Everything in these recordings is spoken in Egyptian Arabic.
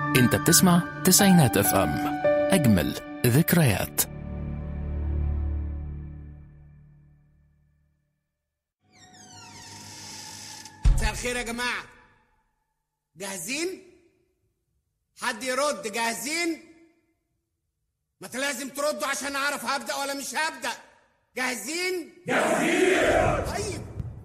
انت بتسمع تسعينات اف ام اجمل ذكريات مساء الخير يا جماعة جاهزين؟ حد يرد جاهزين؟ ما انت لازم تردوا عشان اعرف هبدأ ولا مش هبدأ جاهزين؟ جاهزين طيب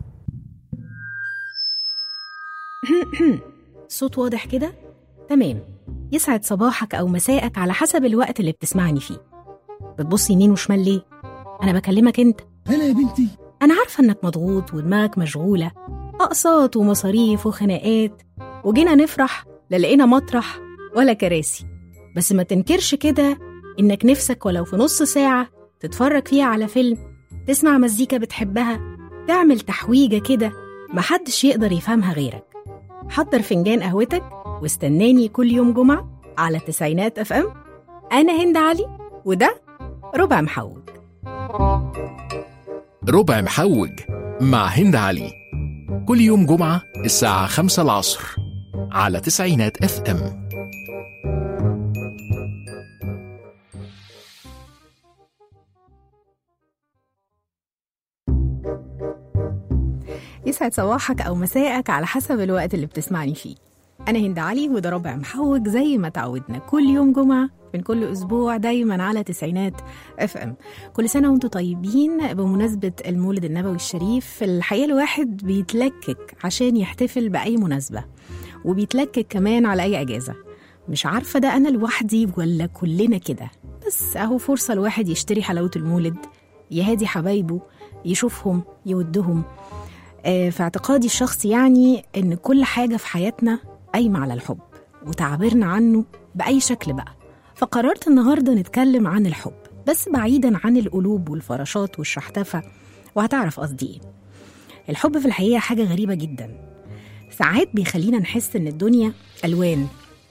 صوت واضح كده؟ تمام يسعد صباحك أو مساءك على حسب الوقت اللي بتسمعني فيه بتبص يمين وشمال ليه؟ أنا بكلمك أنت هلا يا بنتي أنا عارفة إنك مضغوط ودماغك مشغولة أقساط ومصاريف وخناقات وجينا نفرح لا لقينا مطرح ولا كراسي بس ما تنكرش كده إنك نفسك ولو في نص ساعة تتفرج فيها على فيلم تسمع مزيكا بتحبها تعمل تحويجة كده محدش يقدر يفهمها غيرك حضر فنجان قهوتك واستناني كل يوم جمعة على تسعينات اف ام أنا هند علي وده ربع محوج ربع محوج مع هند علي كل يوم جمعة الساعة خمسة العصر على تسعينات اف ام يسعد صباحك أو مساءك على حسب الوقت اللي بتسمعني فيه أنا هند علي وده ربع محوج زي ما تعودنا كل يوم جمعة من كل أسبوع دايما على تسعينات اف ام كل سنة وانتم طيبين بمناسبة المولد النبوي الشريف الحقيقة الواحد بيتلكك عشان يحتفل بأي مناسبة وبيتلكك كمان على أي أجازة مش عارفة ده أنا لوحدي ولا كلنا كده بس أهو فرصة الواحد يشتري حلاوة المولد يهادي حبايبه يشوفهم يودهم آه، في اعتقادي الشخصي يعني ان كل حاجه في حياتنا قايمه على الحب وتعبيرنا عنه باي شكل بقى فقررت النهارده نتكلم عن الحب بس بعيدا عن القلوب والفراشات والشحتفه وهتعرف قصدي ايه الحب في الحقيقه حاجه غريبه جدا ساعات بيخلينا نحس ان الدنيا الوان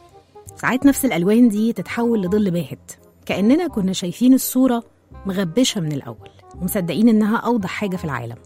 ساعات نفس الالوان دي تتحول لظل باهت كاننا كنا شايفين الصوره مغبشه من الاول ومصدقين انها اوضح حاجه في العالم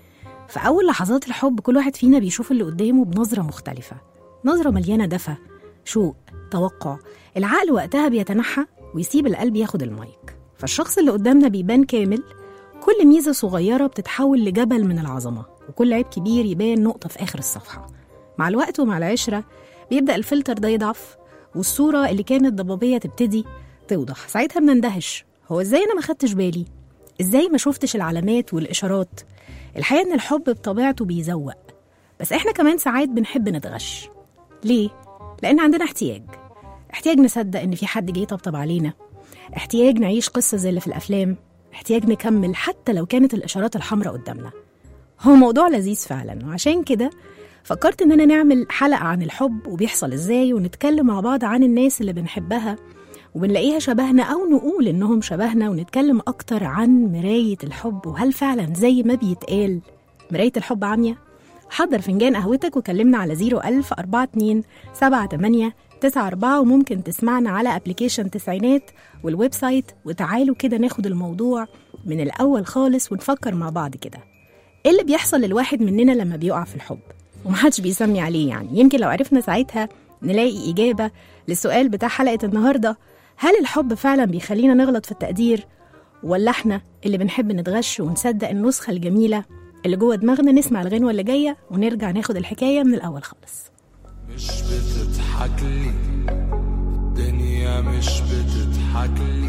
في أول لحظات الحب كل واحد فينا بيشوف اللي قدامه بنظرة مختلفة نظرة مليانة دفى شوق توقع العقل وقتها بيتنحى ويسيب القلب ياخد المايك فالشخص اللي قدامنا بيبان كامل كل ميزة صغيرة بتتحول لجبل من العظمة وكل عيب كبير يبان نقطة في آخر الصفحة مع الوقت ومع العشرة بيبدأ الفلتر ده يضعف والصورة اللي كانت ضبابية تبتدي توضح ساعتها بنندهش هو ازاي أنا ما خدتش بالي ازاي ما شفتش العلامات والإشارات الحقيقة إن الحب بطبيعته بيزوق بس إحنا كمان ساعات بنحب نتغش ليه؟ لأن عندنا احتياج احتياج نصدق إن في حد جاي يطبطب علينا احتياج نعيش قصة زي اللي في الأفلام احتياج نكمل حتى لو كانت الإشارات الحمراء قدامنا هو موضوع لذيذ فعلا وعشان كده فكرت إننا نعمل حلقة عن الحب وبيحصل إزاي ونتكلم مع بعض عن الناس اللي بنحبها وبنلاقيها شبهنا أو نقول إنهم شبهنا ونتكلم أكتر عن مراية الحب وهل فعلا زي ما بيتقال مراية الحب عامية؟ حضر فنجان قهوتك وكلمنا على 01000 42 78 94 وممكن تسمعنا على ابلكيشن تسعينات والويب سايت وتعالوا كده ناخد الموضوع من الأول خالص ونفكر مع بعض كده ايه اللي بيحصل للواحد مننا لما بيقع في الحب ومحدش بيسمي عليه يعني يمكن لو عرفنا ساعتها نلاقي إجابة للسؤال بتاع حلقة النهاردة هل الحب فعلا بيخلينا نغلط في التقدير ولا احنا اللي بنحب نتغش ونصدق النسخة الجميلة اللي جوه دماغنا نسمع الغنوة اللي جاية ونرجع ناخد الحكاية من الأول خالص مش بتضحك لي الدنيا مش بتضحك لي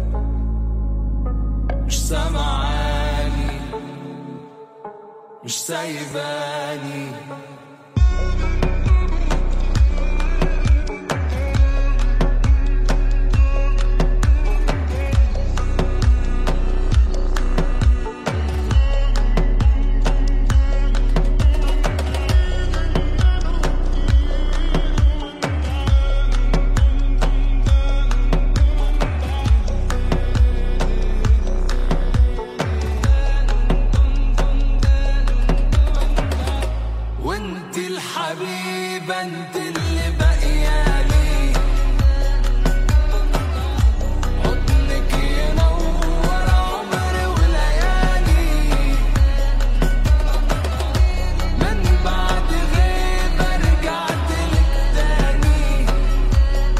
مش سامعاني مش سايباني وانت الحبيبة انت اللي باقيالي حضنك ينور عمري وليالي من بعد غيبة رجعت لك تاني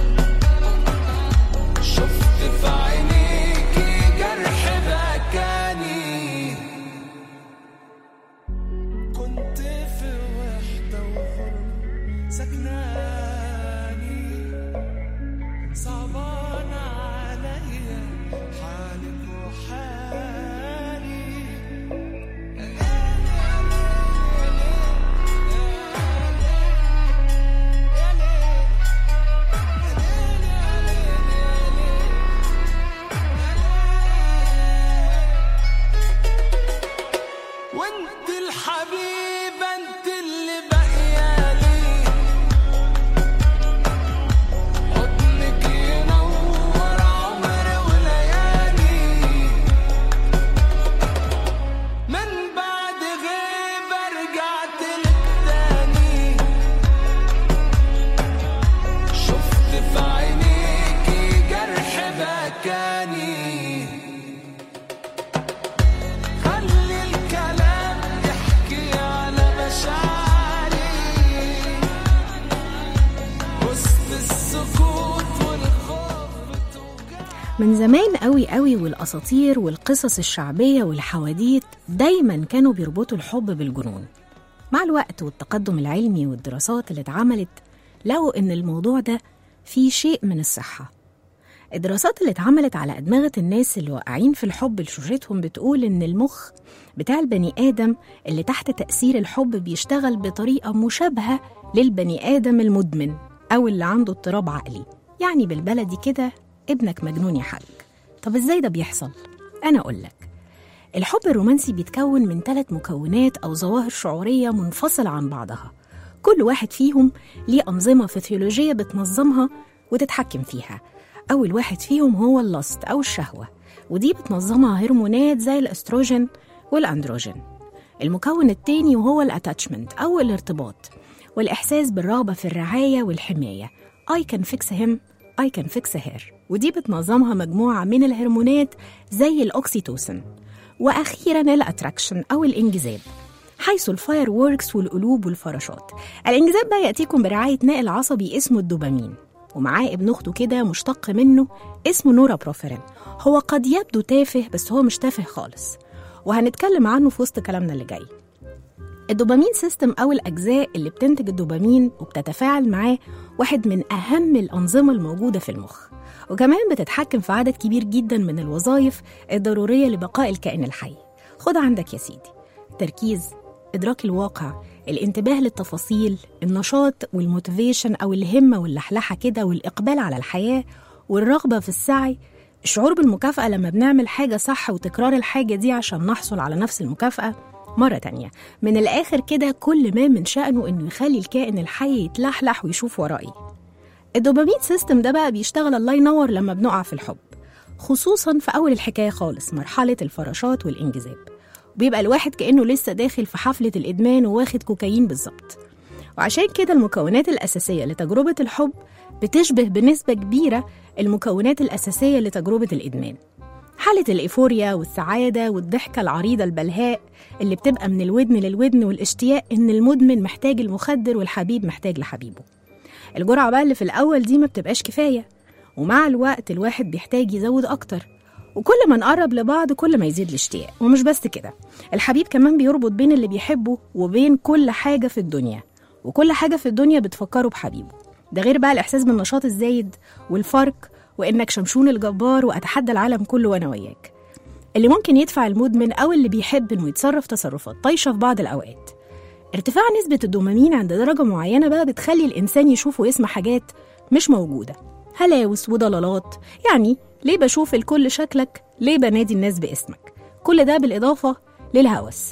من زمان قوي قوي والأساطير والقصص الشعبية والحواديت دايما كانوا بيربطوا الحب بالجنون مع الوقت والتقدم العلمي والدراسات اللي اتعملت لقوا إن الموضوع ده فيه شيء من الصحة الدراسات اللي اتعملت على أدمغة الناس اللي واقعين في الحب لشوشتهم بتقول إن المخ بتاع البني آدم اللي تحت تأثير الحب بيشتغل بطريقة مشابهة للبني آدم المدمن أو اللي عنده اضطراب عقلي يعني بالبلدي كده ابنك مجنون يا حاج طب ازاي ده بيحصل؟ أنا أقول لك الحب الرومانسي بيتكون من ثلاث مكونات أو ظواهر شعورية منفصلة عن بعضها كل واحد فيهم ليه أنظمة فسيولوجية بتنظمها وتتحكم فيها أول واحد فيهم هو اللست أو الشهوة ودي بتنظمها هرمونات زي الأستروجين والأندروجين المكون التاني وهو الاتاتشمنت أو الارتباط والإحساس بالرغبة في الرعاية والحماية I can fix him I can fix her ودي بتنظمها مجموعة من الهرمونات زي الأكسيتوسين وأخيرا الأتراكشن أو الانجذاب حيث الفاير ووركس والقلوب والفراشات الانجذاب بقى يأتيكم برعاية نائل عصبي اسمه الدوبامين ومعاه ابن أخته كده مشتق منه اسمه نورا بروفيرين هو قد يبدو تافه بس هو مش تافه خالص وهنتكلم عنه في وسط كلامنا اللي جاي الدوبامين سيستم أو الأجزاء اللي بتنتج الدوبامين وبتتفاعل معاه واحد من أهم الأنظمة الموجودة في المخ وكمان بتتحكم في عدد كبير جدا من الوظائف الضرورية لبقاء الكائن الحي خد عندك يا سيدي تركيز إدراك الواقع الانتباه للتفاصيل النشاط والموتيفيشن أو الهمة واللحلحة كده والإقبال على الحياة والرغبة في السعي الشعور بالمكافأة لما بنعمل حاجة صح وتكرار الحاجة دي عشان نحصل على نفس المكافأة مرة تانية من الآخر كده كل ما من شأنه إنه يخلي الكائن الحي يتلحلح ويشوف ورائي الدوبامين سيستم ده بقى بيشتغل الله ينور لما بنقع في الحب خصوصا في أول الحكاية خالص مرحلة الفراشات والانجذاب وبيبقى الواحد كأنه لسه داخل في حفلة الإدمان وواخد كوكايين بالظبط وعشان كده المكونات الأساسية لتجربة الحب بتشبه بنسبة كبيرة المكونات الأساسية لتجربة الإدمان حالة الإيفوريا والسعادة والضحكة العريضة البلهاء اللي بتبقى من الودن للودن والاشتياق إن المدمن محتاج المخدر والحبيب محتاج لحبيبه الجرعة بقى اللي في الأول دي ما بتبقاش كفاية ومع الوقت الواحد بيحتاج يزود أكتر وكل ما نقرب لبعض كل ما يزيد الاشتياق ومش بس كده الحبيب كمان بيربط بين اللي بيحبه وبين كل حاجة في الدنيا وكل حاجة في الدنيا بتفكره بحبيبه ده غير بقى الإحساس بالنشاط الزايد والفرق وإنك شمشون الجبار وأتحدى العالم كله وأنا وياك اللي ممكن يدفع المدمن أو اللي بيحب إنه يتصرف تصرفات طايشة في بعض الأوقات ارتفاع نسبة الدوبامين عند درجة معينة بقى بتخلي الإنسان يشوف ويسمع حاجات مش موجودة هلاوس وضلالات يعني ليه بشوف الكل شكلك ليه بنادي الناس باسمك كل ده بالإضافة للهوس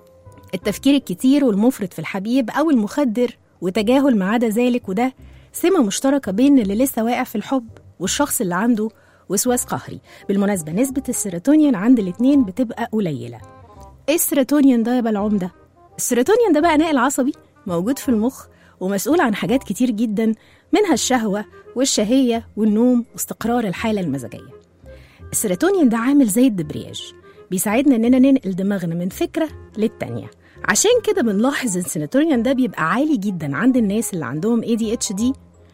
التفكير الكتير والمفرط في الحبيب أو المخدر وتجاهل ما عدا ذلك وده سمة مشتركة بين اللي لسه واقع في الحب والشخص اللي عنده وسواس قهري بالمناسبة نسبة السيروتونين عند الاتنين بتبقى قليلة ايه السيروتونين ده يا بلعوم ده؟ السيروتونين ده بقى نائل عصبي موجود في المخ ومسؤول عن حاجات كتير جدا منها الشهوة والشهية والنوم واستقرار الحالة المزاجية السيروتونين ده عامل زي الدبرياج بيساعدنا إننا ننقل دماغنا من فكرة للتانية عشان كده بنلاحظ إن السيروتونين ده بيبقى عالي جدا عند الناس اللي عندهم ADHD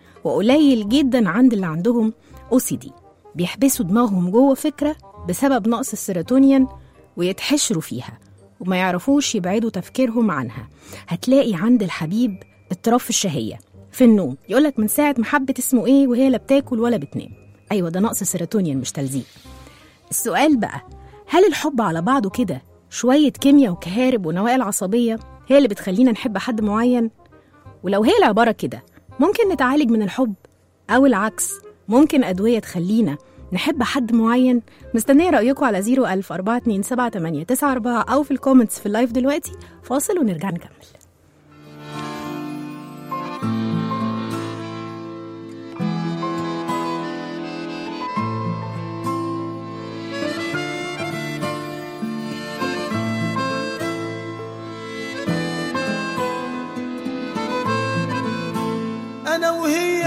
وقليل جدا عند اللي عندهم OCD بيحبسوا دماغهم جوه فكرة بسبب نقص السيروتونين ويتحشروا فيها وما يعرفوش يبعدوا تفكيرهم عنها هتلاقي عند الحبيب اضطراب في الشهية في النوم يقولك من ساعة محبة اسمه ايه وهي لا بتاكل ولا بتنام أيوة ده نقص سيروتونين مش تلزيق السؤال بقى هل الحب على بعضه كده شوية كيمياء وكهارب ونوائل عصبية هي اللي بتخلينا نحب حد معين ولو هي العبارة كده ممكن نتعالج من الحب أو العكس ممكن أدوية تخلينا نحب حد معين مستنية رأيكم على 01000 427 أو في الكومنتس في اللايف دلوقتي فاصل ونرجع نكمل انا وهي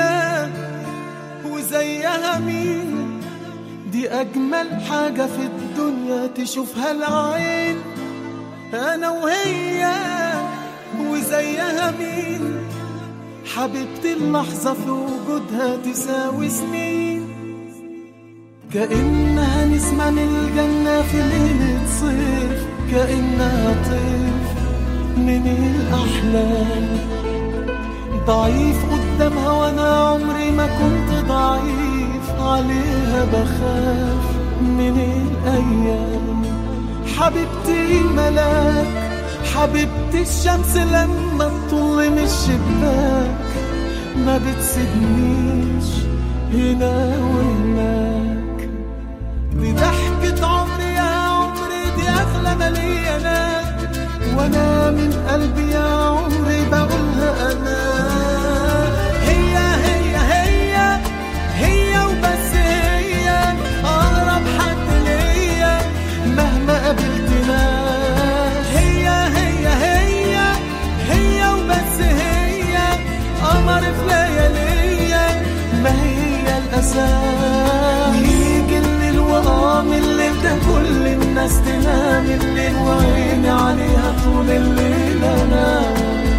وزيها مين دي اجمل حاجة في الدنيا تشوفها العين انا وهي وزيها مين حبيبتي اللحظة في وجودها تساوي سنين كأنها نسمة من الجنة في ليلة صيف كأنها طيف من الأحلام ضعيف قدامها وأنا عمري ما كنت ضعيف عليها بخاف من الأيام حبيبتي ملاك حبيبتي الشمس لما تطل من الشباك ما بتسيبنيش هنا وهناك دي ضحكة عمري يا عمري دي أغلى ما ليا أنا وأنا من قلبي يا عمري بقولها أنا هي هي هي هي وبس هي أقرب حد ليا مهما قابلت ناس هي هي هي هي وبس هي قمر في لياليا ما هي الأساس ويجي الليل وقام الليل ده كل الناس تنام الليل وعيني عليها طول الليل أنام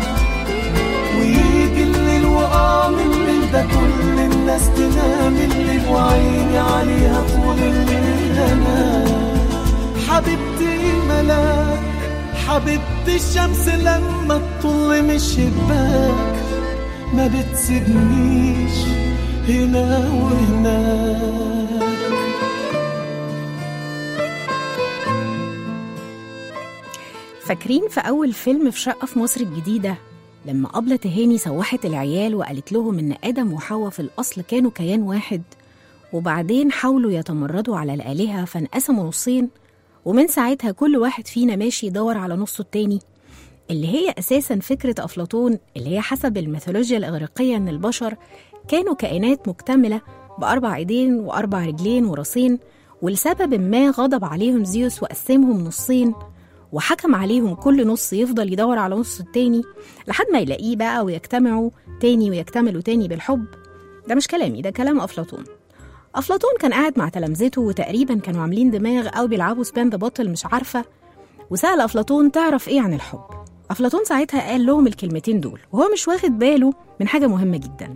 ويجي الليل وقام الليل ده كل الناس تنام الليل وعيني عليها طول الليل أنام حبيبتي ملاك حبيبتي الشمس لما تطل من الشباك ما بتسيبنيش هنا وهناك فاكرين في أول فيلم في شقة في مصر الجديدة لما أبلة تهاني سوحت العيال وقالت لهم إن آدم وحواء في الأصل كانوا كيان واحد وبعدين حاولوا يتمردوا على الآلهة فانقسموا نصين ومن ساعتها كل واحد فينا ماشي يدور على نصه التاني اللي هي أساسا فكرة أفلاطون اللي هي حسب الميثولوجيا الإغريقية إن البشر كانوا كائنات مكتملة بأربع إيدين وأربع رجلين وراسين ولسبب ما غضب عليهم زيوس وقسمهم نصين وحكم عليهم كل نص يفضل يدور على نص التاني لحد ما يلاقيه بقى ويجتمعوا تاني ويكتملوا تاني بالحب ده مش كلامي ده كلام أفلاطون أفلاطون كان قاعد مع تلامذته وتقريبا كانوا عاملين دماغ أو بيلعبوا سبان ذا بطل مش عارفة وسأل أفلاطون تعرف إيه عن الحب أفلاطون ساعتها قال لهم الكلمتين دول وهو مش واخد باله من حاجة مهمة جدا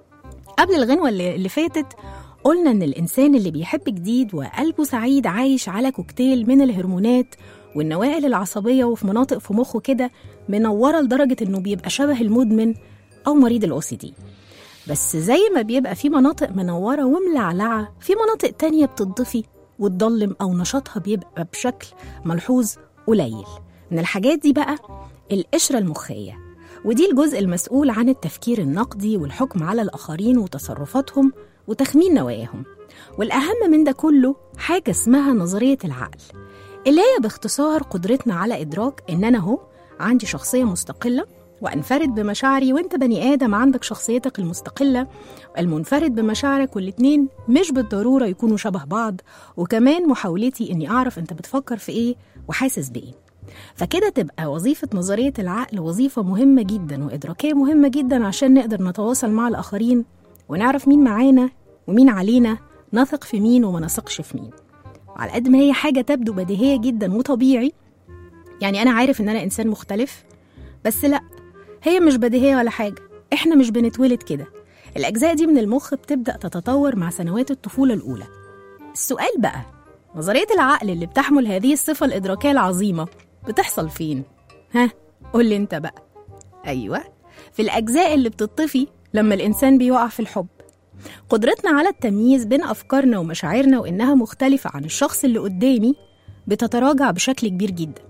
قبل الغنوة اللي اللي فاتت قلنا إن الإنسان اللي بيحب جديد وقلبه سعيد عايش على كوكتيل من الهرمونات والنواقل العصبية وفي مناطق في مخه كده منورة لدرجة إنه بيبقى شبه المدمن أو مريض الأو سي دي بس زي ما بيبقى في مناطق منورة وملعلعة في مناطق تانية بتضفي وتضلم أو نشاطها بيبقى بشكل ملحوظ قليل من الحاجات دي بقى القشرة المخية ودي الجزء المسؤول عن التفكير النقدي والحكم على الآخرين وتصرفاتهم وتخمين نواياهم والأهم من ده كله حاجة اسمها نظرية العقل اللي هي باختصار قدرتنا على إدراك إن أنا هو عندي شخصية مستقلة وأنفرد بمشاعري وأنت بني آدم عندك شخصيتك المستقلة المنفرد بمشاعرك والاتنين مش بالضرورة يكونوا شبه بعض وكمان محاولتي إني أعرف أنت بتفكر في إيه وحاسس بإيه فكده تبقى وظيفة نظرية العقل وظيفة مهمة جدا وإدراكية مهمة جدا عشان نقدر نتواصل مع الآخرين ونعرف مين معانا ومين علينا نثق في مين وما نثقش في مين وعلى قد ما هي حاجة تبدو بديهية جدا وطبيعي يعني أنا عارف إن أنا إنسان مختلف بس لأ هي مش بديهية ولا حاجة إحنا مش بنتولد كده الأجزاء دي من المخ بتبدأ تتطور مع سنوات الطفولة الأولى السؤال بقى نظرية العقل اللي بتحمل هذه الصفة الإدراكية العظيمة بتحصل فين؟ ها قول لي أنت بقى أيوة في الأجزاء اللي بتطفي لما الإنسان بيقع في الحب قدرتنا على التمييز بين أفكارنا ومشاعرنا وإنها مختلفة عن الشخص اللي قدامي بتتراجع بشكل كبير جدا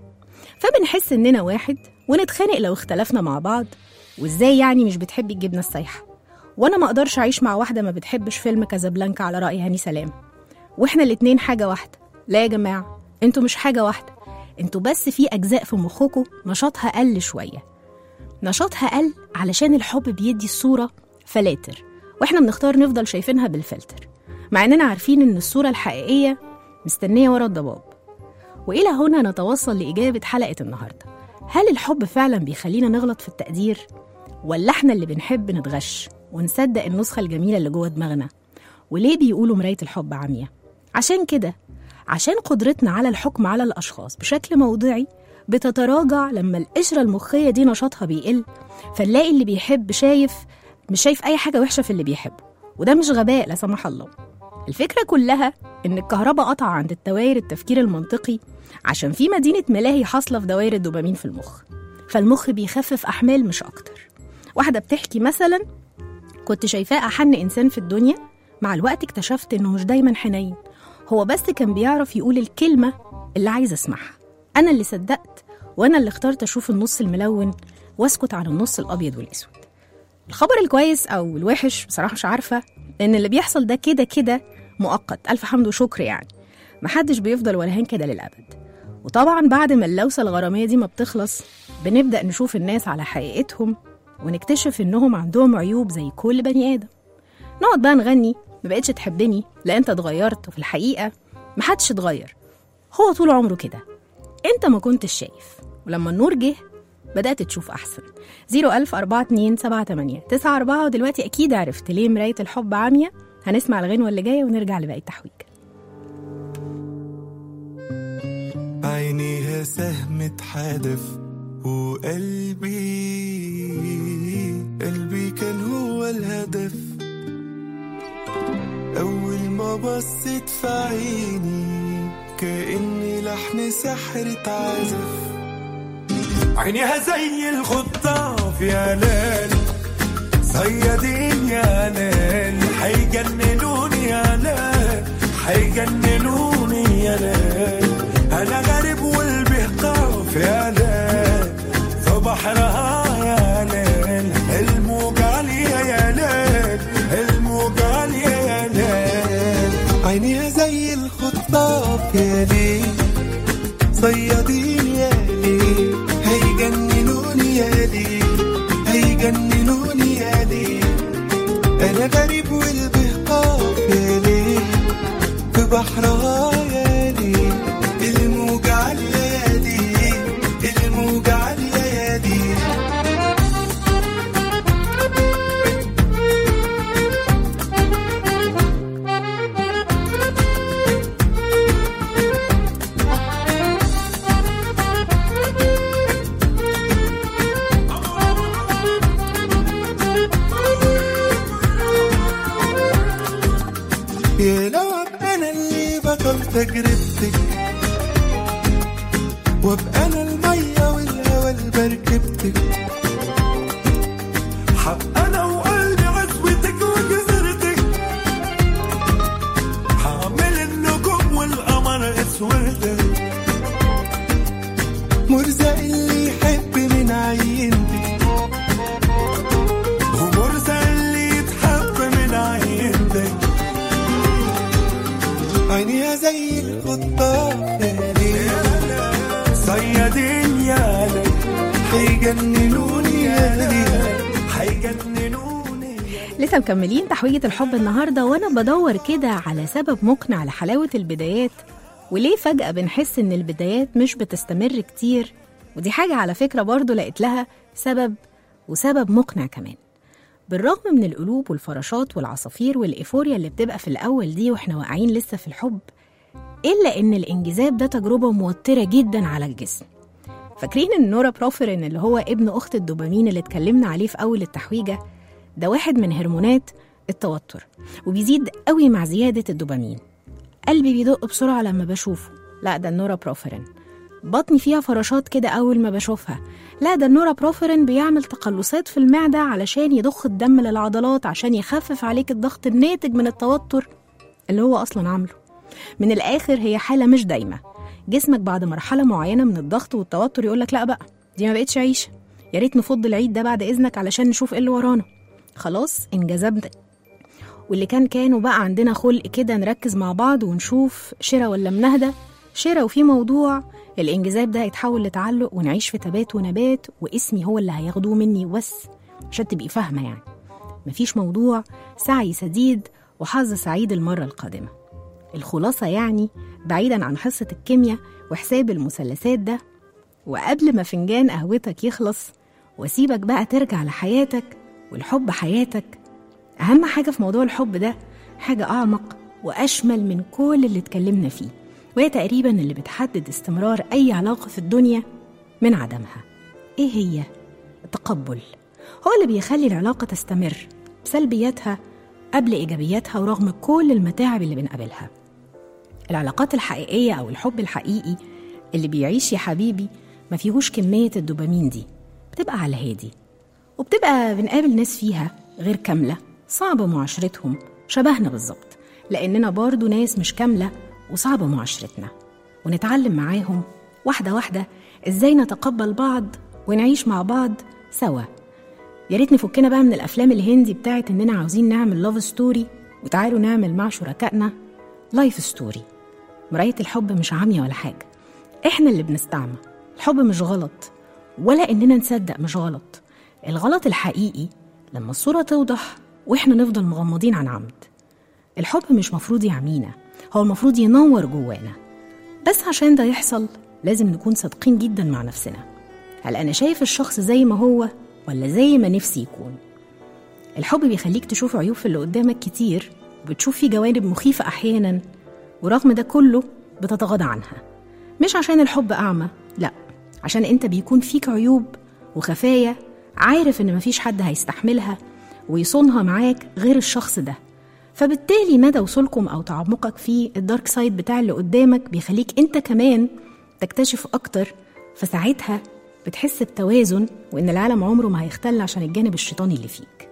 فبنحس إننا واحد ونتخانق لو اختلفنا مع بعض وإزاي يعني مش بتحبي الجبنة السايحة وأنا ما أقدرش أعيش مع واحدة ما بتحبش فيلم كازابلانكا على رأي هاني سلام وإحنا الاتنين حاجة واحدة لا يا جماعة انتوا مش حاجة واحدة انتوا بس في أجزاء في مخكوا نشاطها قل شوية نشاطها قل علشان الحب بيدي الصورة فلاتر واحنا بنختار نفضل شايفينها بالفلتر مع اننا عارفين ان الصورة الحقيقية مستنية ورا الضباب وإلى هنا نتوصل لإجابة حلقة النهاردة هل الحب فعلا بيخلينا نغلط في التقدير؟ ولا احنا اللي بنحب نتغش ونصدق النسخة الجميلة اللي جوه دماغنا؟ وليه بيقولوا مراية الحب عمية؟ عشان كده عشان قدرتنا على الحكم على الأشخاص بشكل موضعي بتتراجع لما القشرة المخية دي نشاطها بيقل فنلاقي اللي بيحب شايف مش شايف أي حاجة وحشة في اللي بيحبه وده مش غباء لا سمح الله الفكرة كلها إن الكهرباء قطع عند الدوائر التفكير المنطقي عشان في مدينة ملاهي حاصلة في دوائر الدوبامين في المخ فالمخ بيخفف أحمال مش أكتر واحدة بتحكي مثلا كنت شايفاه أحن إنسان في الدنيا مع الوقت اكتشفت إنه مش دايما حنين هو بس كان بيعرف يقول الكلمة اللي عايز أسمعها أنا اللي صدقت وأنا اللي اخترت أشوف النص الملون وأسكت عن النص الأبيض والأسود الخبر الكويس أو الوحش بصراحة مش عارفة إن اللي بيحصل ده كده كده مؤقت ألف حمد وشكر يعني محدش بيفضل ولهان كده للأبد وطبعا بعد ما اللوسة الغرامية دي ما بتخلص بنبدأ نشوف الناس على حقيقتهم ونكتشف إنهم عندهم عيوب زي كل بني آدم نقعد بقى نغني ما بقتش تحبني لا انت اتغيرت وفي الحقيقة محدش اتغير هو طول عمره كده انت ما كنتش شايف ولما النور جه بدأت تشوف أحسن 01000 42 78 94 ودلوقتي أكيد عرفت ليه مراية الحب عامية هنسمع الغنوة اللي جاية ونرجع لباقي التحويج عينيها سهم اتحدف وقلبي قلبي كان هو الهدف أول ما بصيت في عيني كأني لحن سحر اتعزف عينيها زي الخطاف يا ليل صيادين يا ليل حيجننوني يا ليل حيجننوني يا ليل انا غريب والبهقاف يا ليل في بحرها يا ليل الموج عالية يا ليل الموج عالية يا ليل عينيها زي الخطاف يا ليل صيادين يا ليل هيجننوني يا ليل هيجننوني يا ليل انا غريب والبهقاف يا ليل في بحرها يا ليل الموج عالية يا ليل الموج عالية يا ليل يا لو ابقى انا اللي بطل تجربتك وابقى انا المية والهوى اللي بركبتك حق انا وقلبي عزوتك وجزرتك حامل النجوم والقمر اسودك مرزق اللي يحب من عينتك ومرزق اللي يتحب من عينتك عينيها زي الخطاف يا ليل صيادين يا ليل حيجننوني يا ليل حيجننوني يا لسه مكملين تحويجة الحب النهاردة وأنا بدور كده على سبب مقنع لحلاوة البدايات وليه فجأة بنحس إن البدايات مش بتستمر كتير ودي حاجة على فكرة برضو لقيت لها سبب وسبب مقنع كمان بالرغم من القلوب والفراشات والعصافير والإيفوريا اللي بتبقى في الأول دي وإحنا واقعين لسه في الحب إلا إن الانجذاب ده تجربة موترة جدا على الجسم فاكرين ان نورا بروفيرين اللي هو ابن اخت الدوبامين اللي اتكلمنا عليه في اول التحويجه ده واحد من هرمونات التوتر وبيزيد قوي مع زياده الدوبامين قلبي بيدق بسرعه لما بشوفه لا ده النورا بروفيرين بطني فيها فراشات كده اول ما بشوفها لا ده النورا بروفيرين بيعمل تقلصات في المعده علشان يضخ الدم للعضلات عشان يخفف عليك الضغط الناتج من التوتر اللي هو اصلا عامله من الاخر هي حاله مش دايمه جسمك بعد مرحله معينه من الضغط والتوتر يقول لك لا بقى دي ما بقتش عيشه يا ريت نفض العيد ده بعد اذنك علشان نشوف ايه اللي ورانا خلاص انجذبنا واللي كان كان وبقى عندنا خلق كده نركز مع بعض ونشوف شراء ولا منهدى شراء وفي موضوع الانجذاب ده هيتحول لتعلق ونعيش في تبات ونبات واسمي هو اللي هياخدوه مني وبس عشان تبقي فاهمه يعني مفيش موضوع سعي سديد وحظ سعيد المره القادمه الخلاصة يعني بعيدا عن حصة الكيمياء وحساب المثلثات ده وقبل ما فنجان قهوتك يخلص واسيبك بقى ترجع لحياتك والحب حياتك أهم حاجة في موضوع الحب ده حاجة أعمق وأشمل من كل اللي اتكلمنا فيه وهي تقريبا اللي بتحدد استمرار أي علاقة في الدنيا من عدمها إيه هي؟ التقبل هو اللي بيخلي العلاقة تستمر بسلبياتها قبل إيجابياتها ورغم كل المتاعب اللي بنقابلها العلاقات الحقيقية أو الحب الحقيقي اللي بيعيش يا حبيبي ما فيهوش كمية الدوبامين دي بتبقى على هادي وبتبقى بنقابل ناس فيها غير كاملة صعب معاشرتهم شبهنا بالظبط لأننا برضو ناس مش كاملة وصعب معاشرتنا ونتعلم معاهم واحدة واحدة إزاي نتقبل بعض ونعيش مع بعض سوا يا ريت نفكنا بقى من الافلام الهندي بتاعت اننا عاوزين نعمل لاف ستوري وتعالوا نعمل مع شركائنا لايف ستوري مرايه الحب مش عاميه ولا حاجه احنا اللي بنستعمى الحب مش غلط ولا اننا نصدق مش غلط الغلط الحقيقي لما الصوره توضح واحنا نفضل مغمضين عن عمد الحب مش مفروض يعمينا هو المفروض ينور جوانا بس عشان ده يحصل لازم نكون صادقين جدا مع نفسنا هل أنا شايف الشخص زي ما هو ولا زي ما نفسي يكون الحب بيخليك تشوف عيوب في اللي قدامك كتير وبتشوف فيه جوانب مخيفة أحيانا ورغم ده كله بتتغاضى عنها مش عشان الحب أعمى لأ عشان أنت بيكون فيك عيوب وخفايا عارف إن مفيش حد هيستحملها ويصونها معاك غير الشخص ده فبالتالي مدى وصولكم أو تعمقك في الدارك سايد بتاع اللي قدامك بيخليك أنت كمان تكتشف أكتر فساعتها بتحس بتوازن وإن العالم عمره ما هيختل عشان الجانب الشيطاني اللي فيك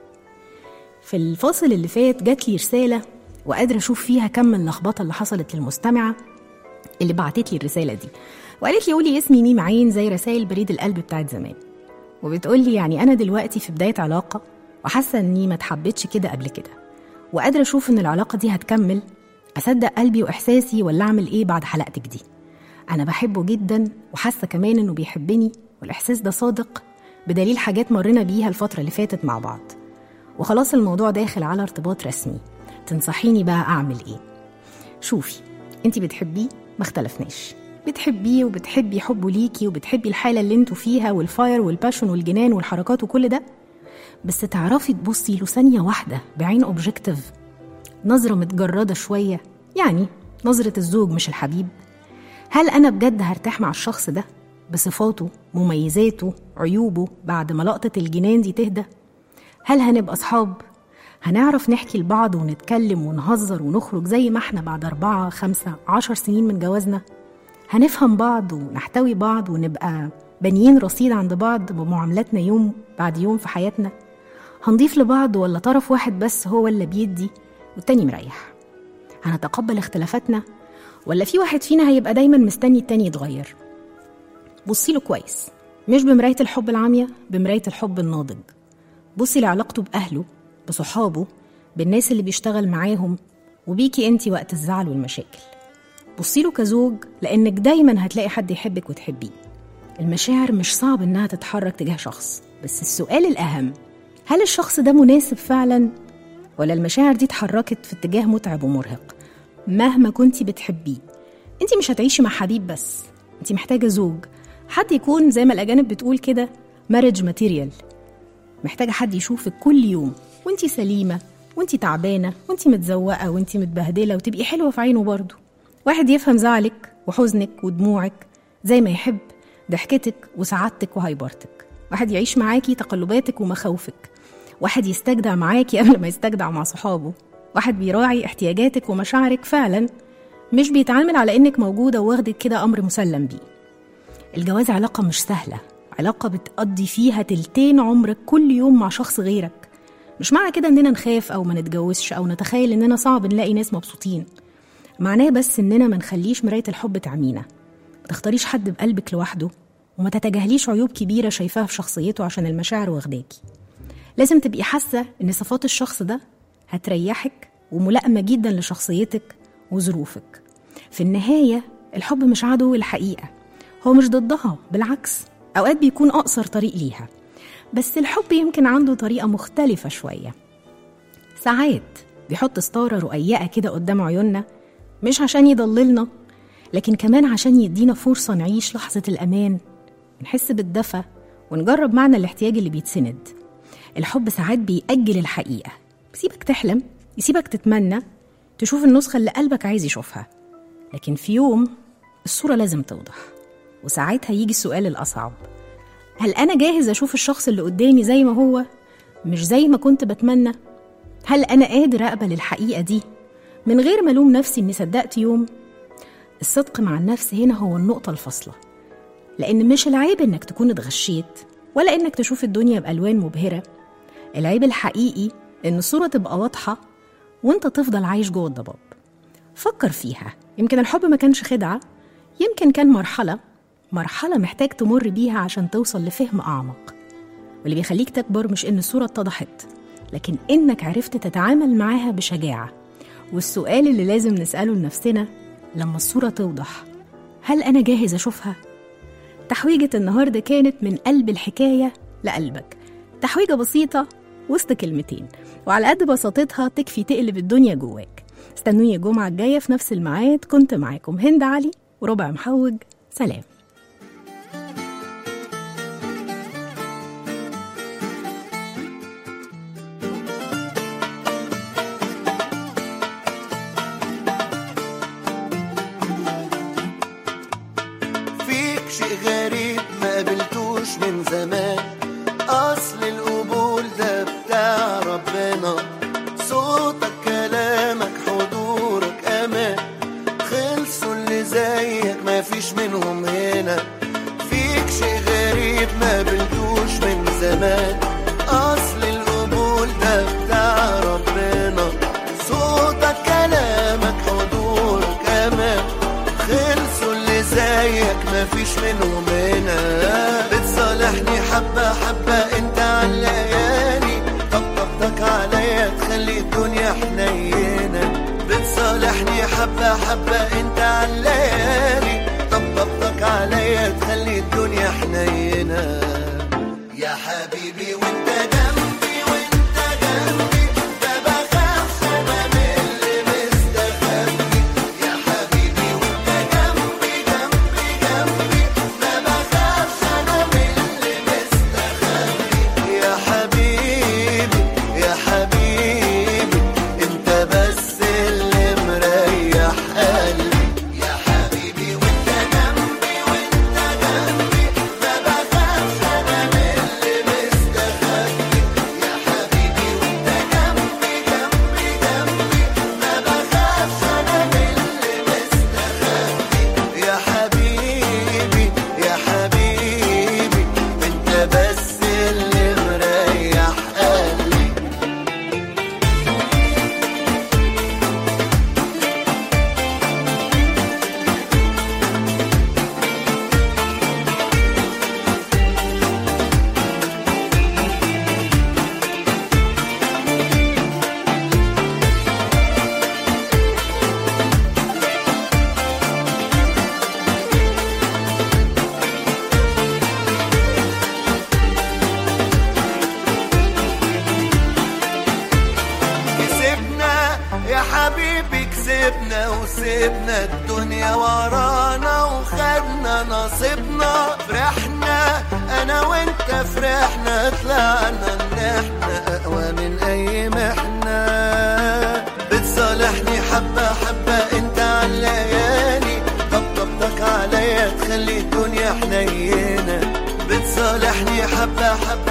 في الفاصل اللي فات جات لي رسالة وقادرة أشوف فيها كم اللخبطة اللي حصلت للمستمعة اللي بعتت لي الرسالة دي وقالت لي قولي اسمي ميم عين زي رسائل بريد القلب بتاعت زمان وبتقول لي يعني أنا دلوقتي في بداية علاقة وحاسة إني ما اتحبتش كده قبل كده وقادرة أشوف إن العلاقة دي هتكمل أصدق قلبي وإحساسي ولا أعمل إيه بعد حلقتك دي أنا بحبه جدا وحاسة كمان إنه بيحبني والإحساس ده صادق بدليل حاجات مرينا بيها الفترة اللي فاتت مع بعض وخلاص الموضوع داخل على ارتباط رسمي تنصحيني بقى أعمل إيه شوفي أنت بتحبيه ما اختلفناش بتحبيه وبتحبي حبه ليكي وبتحبي الحالة اللي انتوا فيها والفاير والباشون والجنان والحركات وكل ده بس تعرفي تبصي له ثانية واحدة بعين أوبجكتيف نظرة متجردة شوية يعني نظرة الزوج مش الحبيب هل أنا بجد هرتاح مع الشخص ده بصفاته مميزاته عيوبه بعد ما لقطة الجنان دي تهدى هل هنبقى أصحاب هنعرف نحكي لبعض ونتكلم ونهزر ونخرج زي ما احنا بعد أربعة خمسة عشر سنين من جوازنا هنفهم بعض ونحتوي بعض ونبقى بانيين رصيد عند بعض بمعاملاتنا يوم بعد يوم في حياتنا هنضيف لبعض ولا طرف واحد بس هو اللي بيدي والتاني مريح هنتقبل اختلافاتنا ولا في واحد فينا هيبقى دايما مستني التاني يتغير بصي له كويس مش بمراية الحب العامية بمراية الحب الناضج بصي لعلاقته بأهله بصحابه بالناس اللي بيشتغل معاهم وبيكي انتي وقت الزعل والمشاكل بصي له كزوج لأنك دايما هتلاقي حد يحبك وتحبيه المشاعر مش صعب إنها تتحرك تجاه شخص بس السؤال الأهم هل الشخص ده مناسب فعلا ولا المشاعر دي اتحركت في اتجاه متعب ومرهق مهما كنتي بتحبيه انت مش هتعيشي مع حبيب بس انت محتاجة زوج حد يكون زي ما الأجانب بتقول كده مارج ماتيريال محتاجة حد يشوفك كل يوم وانت سليمة وانت تعبانة وانت متزوقة وانت متبهدلة وتبقي حلوة في عينه برضه واحد يفهم زعلك وحزنك ودموعك زي ما يحب ضحكتك وسعادتك وهيبرتك واحد يعيش معاكي تقلباتك ومخاوفك واحد يستجدع معاكي قبل ما يستجدع مع صحابه واحد بيراعي احتياجاتك ومشاعرك فعلا مش بيتعامل على انك موجودة وواخدك كده أمر مسلم بيه الجواز علاقة مش سهلة علاقة بتقضي فيها تلتين عمرك كل يوم مع شخص غيرك مش معنى كده اننا نخاف او ما نتجوزش او نتخيل اننا صعب نلاقي ناس مبسوطين معناه بس اننا ما نخليش مراية الحب تعمينا ما تختاريش حد بقلبك لوحده وما تتجاهليش عيوب كبيرة شايفاها في شخصيته عشان المشاعر واخداكي لازم تبقي حاسة ان صفات الشخص ده هتريحك وملائمة جدا لشخصيتك وظروفك في النهاية الحب مش عدو الحقيقة هو مش ضدها بالعكس أوقات بيكون أقصر طريق ليها بس الحب يمكن عنده طريقة مختلفة شوية ساعات بيحط ستارة رقيقة كده قدام عيوننا مش عشان يضللنا لكن كمان عشان يدينا فرصة نعيش لحظة الأمان نحس بالدفى ونجرب معنى الاحتياج اللي بيتسند الحب ساعات بيأجل الحقيقة بيسيبك تحلم يسيبك تتمنى تشوف النسخة اللي قلبك عايز يشوفها لكن في يوم الصورة لازم توضح وساعتها يجي السؤال الأصعب هل أنا جاهز أشوف الشخص اللي قدامي زي ما هو مش زي ما كنت بتمنى هل أنا قادر أقبل الحقيقة دي من غير ما ألوم نفسي إني صدقت يوم؟ الصدق مع النفس هنا هو النقطة الفاصلة لأن مش العيب إنك تكون اتغشيت ولا إنك تشوف الدنيا بألوان مبهرة العيب الحقيقي إن الصورة تبقى واضحة وإنت تفضل عايش جوه الضباب فكر فيها يمكن الحب ما كانش خدعة يمكن كان مرحلة مرحلة محتاج تمر بيها عشان توصل لفهم أعمق واللي بيخليك تكبر مش إن الصورة اتضحت لكن إنك عرفت تتعامل معاها بشجاعة والسؤال اللي لازم نسأله لنفسنا لما الصورة توضح هل أنا جاهز أشوفها؟ تحويجة النهاردة كانت من قلب الحكاية لقلبك تحويجة بسيطة وسط كلمتين وعلى قد بساطتها تكفي تقلب الدنيا جواك استنوني الجمعة الجاية في نفس الميعاد كنت معاكم هند علي وربع محوج سلام فيك شيء غريب ما قابلتوش من زمان اصل القبول ده بتاع ربنا صوتك كلامك حضورك امان خلصوا اللي زيك ما فيش منهم هنا فيك شيء غريب ما قابلتوش من زمان اصل القبول ده بتاع ربنا صوتك كلامك حضورك امان خلصوا اللي زيك مفيش منهم هنا بتصالحني حبة حبة انت علياني طبطبتك عليا تخلي الدنيا حنينة بتصالحني حبة حبة انت علياني طبطبتك عليا تخلي الدنيا حنينة يا حبيبي وانت جنبي وانت جنبي ما بخافش انا من اللي مستخبي يا حبيبي وانت جنبي جنبي جنبي ما بخافش انا من اللي مستخبي يا حبيبي يا حبيبي انت بس اللي مريح قلبي يا حبيبي وانت جنبي وانت جنبي ما بخافش انا من اللي مستخبي يا حبيبي وانت جنبي جنبي جنبي ما بخافش انا من اللي مستخبي يا حبيبي يا حبيبي انت بس اللي مريح قلبي كسبنا يا حبيبي كسبنا وسيبنا الدنيا ورانا وخدنا نصيبنا فرحنا انا وانت فرحنا طلعنا ان احنا اقوى من اي محنة بتصالحني حبة حبة انت علياني طبطبتك عليا تخلي الدنيا حنينة بتصالحني حبة حبة